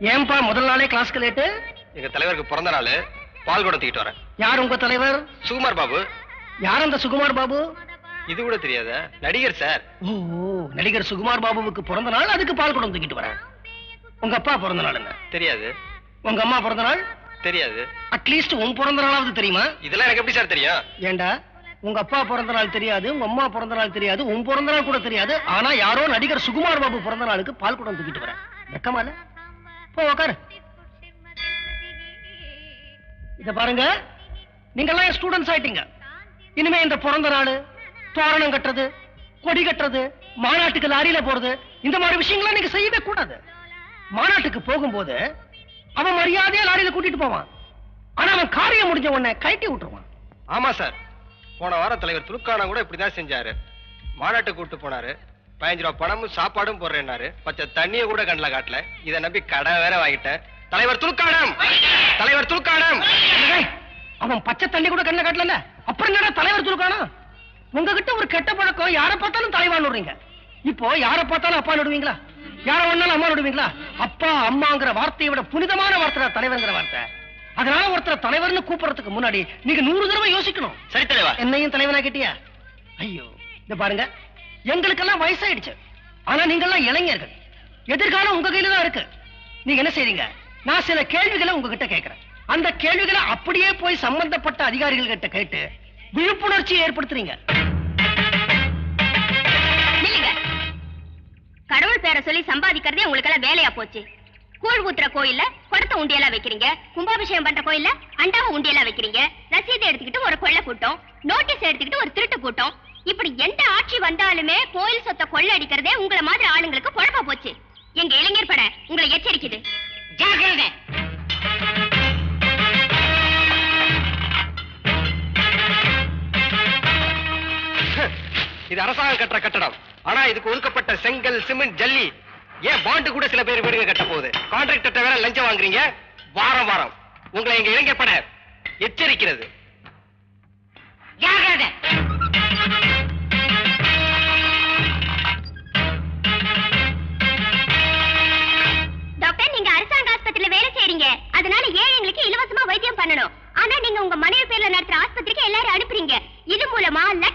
ஏன்பா முதல் நாளே கிளாஸ்க்கு லேட்டு எங்க தலைவருக்கு பிறந்த நாள் பால் கூட தூக்கிட்டு வரேன் யார் உங்க தலைவர் சுகுமார் பாபு யார் அந்த சுகுமார் பாபு இது கூட தெரியாதா நடிகர் சார் ஓ நடிகர் சுகுமார் பாபுவுக்கு பிறந்த நாள் அதுக்கு பால் குடம் தூக்கிட்டு வரேன் உங்க அப்பா பிறந்த நாள் என்ன தெரியாது உங்க அம்மா பிறந்த நாள் தெரியாது அட்லீஸ்ட் உன் பிறந்த நாளாவது தெரியுமா இதெல்லாம் எனக்கு எப்படி சார் தெரியும் ஏண்டா உங்க அப்பா பிறந்த நாள் தெரியாது உங்க அம்மா பிறந்த நாள் தெரியாது உன் பிறந்த நாள் கூட தெரியாது ஆனா யாரோ நடிகர் சுகுமார் பாபு பிறந்த நாளுக்கு பால் குடம் தூக்கிட்டு வரேன் வெக்கமா இல்ல போ உக்காரு இத பாருங்க நீங்கெல்லாம் என் ஸ்டூடெண்ட்ஸ் ஆயிட்டீங்க இனிமே இந்த பிறந்த நாள் தோரணம் கட்டுறது கொடி கட்டுறது மாநாட்டுக்கு லாரியில போறது இந்த மாதிரி விஷயங்கள்லாம் நீங்க செய்யவே கூடாது மாநாட்டுக்கு போகும்போது அவன் மரியாதையா லாரியில கூட்டிட்டு போவான் ஆனா அவன் காரியம் முடிஞ்ச உடனே கழட்டி விட்டுருவான் ஆமா சார் போன வாரம் தலைவர் துலுக்கானா கூட இப்படிதான் செஞ்சாரு மாநாட்டுக்கு கூட்டு போனாரு பதினஞ்சு ரூபா பணமும் சாப்பாடும் போடுறேன்னாரு பச்சை தண்ணிய கூட கண்ணுல காட்டல இதை நம்பி கடை வேற வாங்கிட்டேன் தலைவர் துலுக்கானம் தலைவர் துலுக்கானம் டேய், அவன் பச்சை தண்ணி கூட கண்ணில் காட்டல அப்புறம் என்னடா தலைவர் துருக்கானா உங்ககிட்ட ஒரு கெட்ட பழக்கம் யாரை பார்த்தாலும் தலைவான் விடுறீங்க இப்போ யாரை பார்த்தாலும் அப்பா விடுவீங்களா யாரை வேணாலும் அம்மா விடுவீங்களா அப்பா அம்மாங்கிற வார்த்தையை விட புனிதமான வார்த்தை தலைவர்ங்கிற வார்த்தை அதனால ஒருத்தர் தலைவர்னு கூப்பிடுறதுக்கு முன்னாடி நீங்க நூறு தடவை யோசிக்கணும் சரி தலைவா என்னையும் தலைவனா கேட்டியா ஐயோ இந்த பாருங்க எங்களுக்கெல்லாம் வயசாயிடுச்சு ஆனா நீங்கெல்லாம் இளைஞர்கள் எதிர்காலம் உங்க கையில தான் இருக்கு நீங்க என்ன செய்றீங்க நான் சில கேள்விகளை உங்ககிட்ட கேட்கிறேன் அந்த கேள்விகளை அப்படியே போய் சம்பந்தப்பட்ட அதிகாரிகள் கிட்ட கேட்டு விழிப்புணர்ச்சியை ஏற்படுத்துறீங்க நில்லுங்க கடவுள் பேரை சொல்லி சம்பாதிக்கிறதே உங்களுக்கு எல்லாம் வேலையா போச்சு கூழ் ஊத்துற கோயில்ல குடத்தை உண்டியெல்லாம் வைக்கிறீங்க கும்பாபிஷேகம் பண்ற கோயில்ல அண்டாவை உண்டியெல்லாம் வைக்கிறீங்க ரசீதை எடுத்துக்கிட்டு ஒரு கொள்ளை கூட்டம் நோட்டீஸ் எடுத்துக்கிட்டு ஒரு திருட்டு கூட்டம் இப்படி எந்த ஆட்சி வந்தாலுமே கோயில் சொத்தை கொள்ளை அடிக்கிறதே உங்களை மாதிரி ஆளுங்களுக்கு குழப்ப போச்சு எங்க இளைஞர் பட உங்களை எச்சரிக்குது ஜாக்கிரதை இது அரசாங்கம் கட்டுற கட்டடம் ஆனா இதுக்கு ஒதுக்கப்பட்ட செங்கல் சிமெண்ட் ஜல்லி ஏன் பாண்டு கூட சில பேர் வீடுங்க கட்ட போகுது கான்ட்ராக்டர் வேற லஞ்சம் வாங்குறீங்க வாரம் வாரம் உங்களை எங்க இளைஞர் பட எச்சரிக்கிறது ஜாக்கிரதை டாக்டர் நீங்க அரசாங்க ஆஸ்பத்திரியில வேலை செய்றீங்க அதனால ஏழைங்களுக்கு இலவசமா வைத்தியம் பண்ணணும் ஆனா நீங்க உங்க மனைவி பேர்ல நடத்துற ஆஸ்பத்திரிக்கு எல்லாரும் அனுப்புறீங்க இது மூலமா லட்ச